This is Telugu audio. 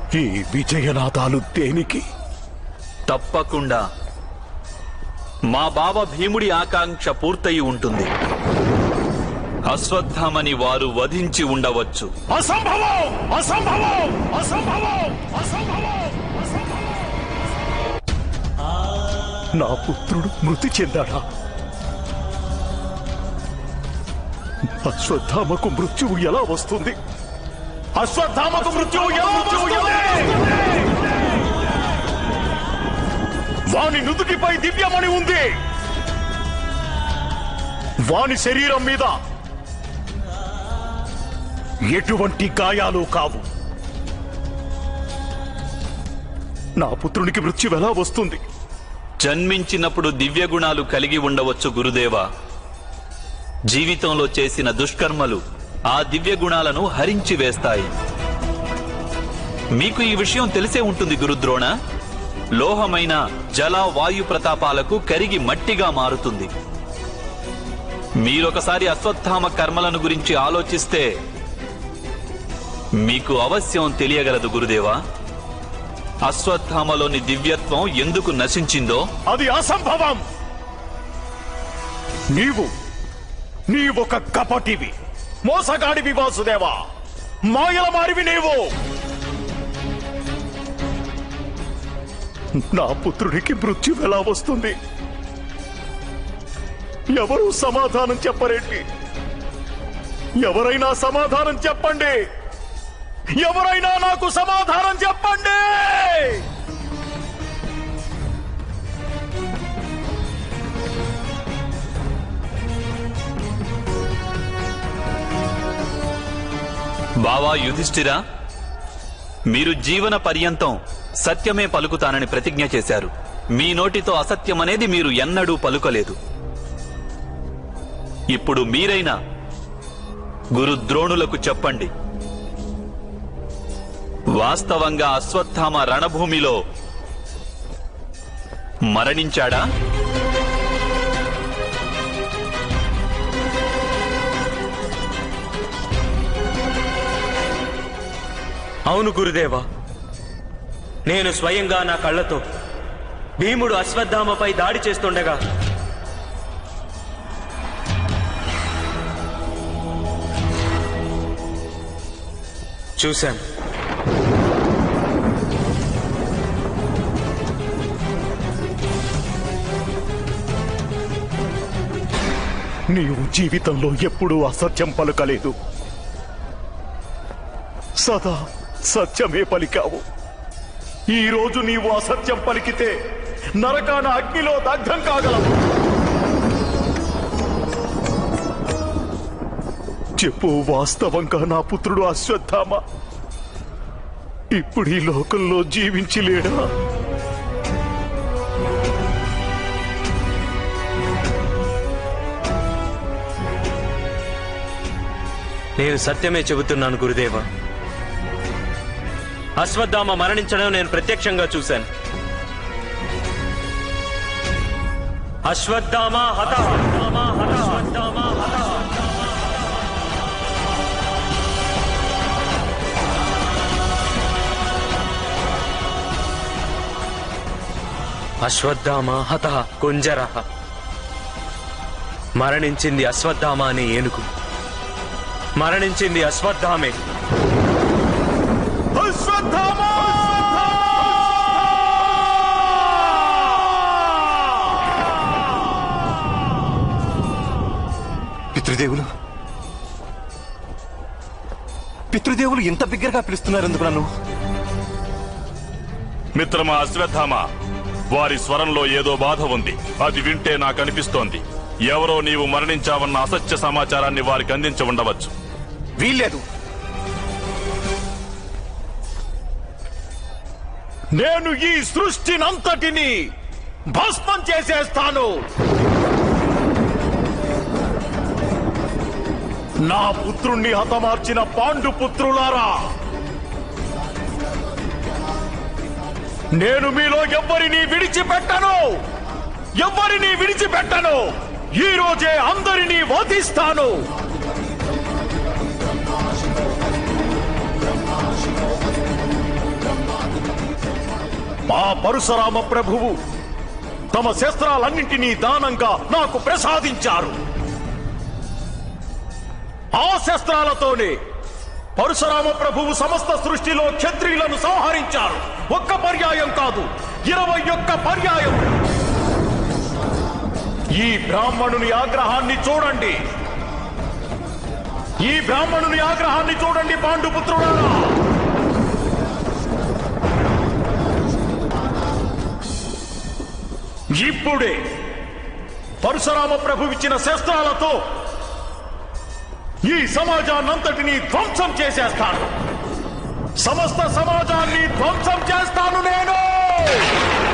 ఈ విజయనాథాలు దేనికి తప్పకుండా మా బావ భీముడి ఆకాంక్ష పూర్తయి ఉంటుంది అశ్వత్థామని వారు వధించి ఉండవచ్చు అసంభవం అసంభవం అసంభవం అసంభవం నా పుత్రుడు మృతి చెందాడా అశ్వత్థామకు మృత్యువు ఎలా వస్తుంది అశ్వత్థామకు మృత్యువు ఎలా వస్తుంది వాని నుదుటిపై దివ్యమణి ఉంది వాని శరీరం మీద ఎటువంటి గాయాలు కావు నా పుత్రునికి మృత్యు ఎలా వస్తుంది జన్మించినప్పుడు దివ్య గుణాలు కలిగి ఉండవచ్చు గురుదేవా జీవితంలో చేసిన దుష్కర్మలు ఆ దివ్య గుణాలను హరించి వేస్తాయి మీకు ఈ విషయం తెలిసే ఉంటుంది గురుద్రోణ లోహమైన జల వాయు ప్రతాపాలకు కరిగి మట్టిగా మారుతుంది మీరొకసారి అశ్వత్థామ కర్మలను గురించి ఆలోచిస్తే మీకు అవశ్యం తెలియగలదు గురుదేవా అశ్వత్థామలోని దివ్యత్వం ఎందుకు నశించిందో అది అసంభవం నీవు నీవొక కపటివి మోసగాడివి వాసుదేవా మాయల మారివి నీవు నా పుత్రుడికి మృత్యు ఎలా వస్తుంది ఎవరు సమాధానం చెప్పరేంటి ఎవరైనా సమాధానం చెప్పండి ఎవరైనా నాకు సమాధానం చెప్పండి బావా యుధిష్ఠిరా మీరు జీవన పర్యంతం సత్యమే పలుకుతానని ప్రతిజ్ఞ చేశారు మీ నోటితో అసత్యమనేది మీరు ఎన్నడూ పలుకలేదు ఇప్పుడు మీరైనా గురుద్రోణులకు చెప్పండి వాస్తవంగా అశ్వత్థామ రణభూమిలో మరణించాడా అవును గురుదేవా నేను స్వయంగా నా కళ్ళతో భీముడు అశ్వత్థామపై దాడి చేస్తుండగా చూశాను నీవు జీవితంలో ఎప్పుడూ అసత్యం పలుకలేదు సదా సత్యమే పలికావు ఈ రోజు నీవు అసత్యం పలికితే నరకాన అగ్నిలో దగ్ధం కాగలవు చెప్పు వాస్తవంగా నా పుత్రుడు అశ్వత్థామ ఇప్పుడు ఈ లోకంలో జీవించి లేడా నేను సత్యమే చెబుతున్నాను గురుదేవా అశ్వత్థామ మరణించడం నేను ప్రత్యక్షంగా చూశాను అశ్వత్థామ హత అశ్వత్థామ హత అశ్వత్థామ హత కుంజర మరణించింది అశ్వత్థామ అనే ఏనుగు మరణించింది అశ్వత్థామే అశ్వత్థామ పితృదేవులు పితృదేవులు ఇంత బిగ్గరగా పిలుస్తున్నారు ఎందుకు నన్ను మిత్రమా అశ్వత్థామ వారి స్వరంలో ఏదో బాధ ఉంది అది వింటే నాకు అనిపిస్తోంది ఎవరో నీవు మరణించావన్న అసత్య సమాచారాన్ని వారికి అందించి ఉండవచ్చు వీల్లేదు నేను ఈ సృష్టినంతటిని భస్మం చేసేస్తాను నా పుత్రుణ్ణి హతమార్చిన పాండు పుత్రులారా నేను మీలో ఎవ్వరిని విడిచిపెట్టను ఎవ్వరిని విడిచిపెట్టను ఈ రోజే అందరినీ వధిస్తాను ఆ పరశురామ ప్రభువు తమ శస్త్రాలన్నింటినీ దానంగా నాకు ప్రసాదించారు ఆ శస్త్రాలతోనే పరశురామ ప్రభువు సమస్త సృష్టిలో క్షత్రియులను సంహరించారు ఒక్క పర్యాయం కాదు ఇరవై ఒక్క పర్యాయం ఈ బ్రాహ్మణుని ఆగ్రహాన్ని చూడండి ఈ బ్రాహ్మణుని ఆగ్రహాన్ని చూడండి పాండుపుత్రుడారా ఇప్పుడే పరశురామ ప్రభు ఇచ్చిన శస్త్రాలతో ఈ సమాజాన్నంతటినీ ధ్వంసం చేసేస్తాను సమస్త సమాజాన్ని ధ్వంసం చేస్తాను నేను